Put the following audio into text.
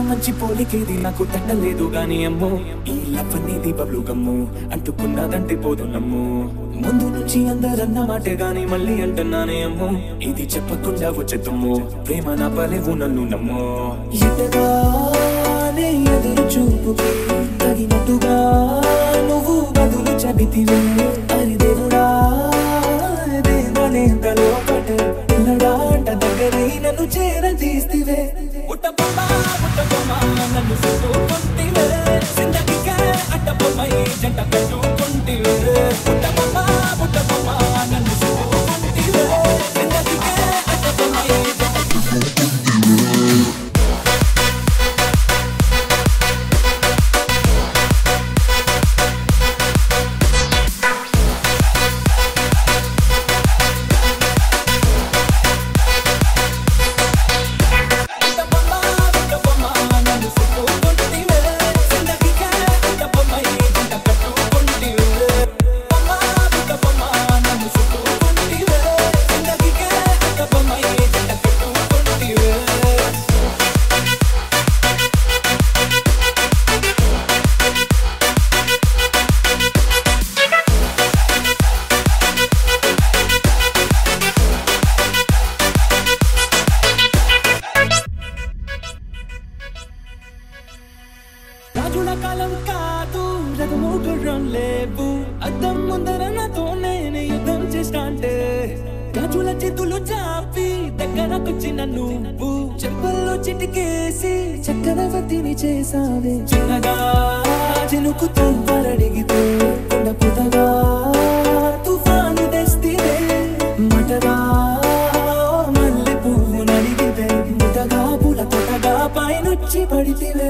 మంచి పోలికేది నాకు తట్టలేదు గాని అమ్మో ఈ లవ్ అనేది బబ్లు గమ్ము అంటుకున్నదంటే పోదు నమ్ము ముందు నుంచి అందరన్న మాటే గాని మళ్ళీ అంటున్నానే అమ్మో ఇది చెప్పకుండా వచ్చే తుమ్ము ప్రేమ నా పలేవు నన్ను నమ్ము ఎటగానే ఎదురు చూపుకి తగినట్టుగా నువ్వు బదులు చెబితివే అరి దేవుడా దేవనేంతలో పట్టు పిల్లడాంట దగ్గరై నన్ను చేరదీస్తివే ఉట్టబొమ్మ ఉట్టబొమ్మ నన్ను చుట్టుకుంటివే జిందగీకే అడ్డబొమ్మై జంట కట్టుకుంటివే ఉట్టబొమ్మ ఉట్టబొమ్మ నన్ను చుట్టుకుంటివే జిందగీకే అడ్డబొమ్మై జంట ఉట్టబొమ్మ ఉట్టబొమ్మ నన్ను చుట్టుకుంటివే జిందగీకే అడ్డబొమ్మై జంట కట్టుకుంటివే బొమ్మ ఉట్టబొమ్మ నన్ను చుట్టుకుంటివే జిందగీకే అడ్డబొమ్మై జంట కట్టుకుంటివే రాజుల కాలం కాదు రథమోగుర్రం లేవు అద్దం ముందర నాతో నేను యుద్ధం చేస్తాంటే రాజుల చేతులు చాపి దగ్గరకొచ్చిన నువ్వు చెంపల్లో చిటికేసి చక్రవర్తిని చేసావే చిన్నగా చినుకుతో వరడిగితే కొండ పుతగా తుఫాను తెస్తివే మటగా మల్లె పువ్వు నడిగితే ముటగా పుల తొటగా పైనొచ్చి పడితివే